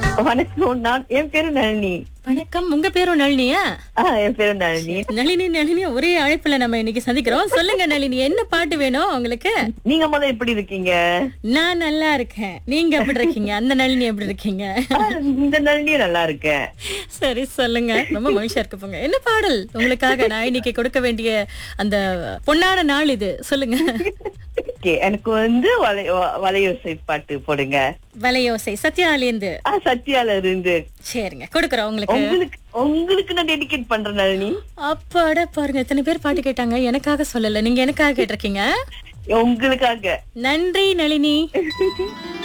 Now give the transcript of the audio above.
வணக்கம் நான் என் பேரு நளினி வணக்கம் உங்க பேரும் நளினியா ஆ, என் பேரு நளினி நளினி நளினி ஒரே அழைப்புல நம்ம இன்னைக்கு சந்திக்கிறோம் சொல்லுங்க நளினி என்ன பாட்டு வேணும் உங்களுக்கு நீங்க முதல்ல எப்படி இருக்கீங்க நான் நல்லா இருக்கேன் நீங்க எப்படி இருக்கீங்க அந்த நளினி எப்படி இருக்கீங்க ஆ, இந்த நளினியும் நல்லா இருக்கேன் சரி சொல்லுங்க ரொம்ப மகிழ்ச்சியா இருக்கு போங்க என்ன பாடல் உங்களுக்காக நான் இன்னைக்கு கொடுக்க வேண்டிய அந்த பொன்னான நாள் இது சொல்லுங்க ஓகே எனக்கு வந்து வலை வ- வலையோசை பாட்டு போடுங்க வலையோசை சத்யாலேந்து ஆ, சத்யால இருந்து சரிங்க கொடுக்குறோம் உங்களுக்கு உங்களுக்கு உங்களுக்கு நான் டெடிகேட் பண்றேன் நளினி அப்பாட பாருங்க எத்தனை பேர் பாட்டு கேட்டாங்க எனக்காக சொல்லல நீங்க எனக்காக கேட்டிருக்கீங்க உங்களுக்காக நன்றி நளினி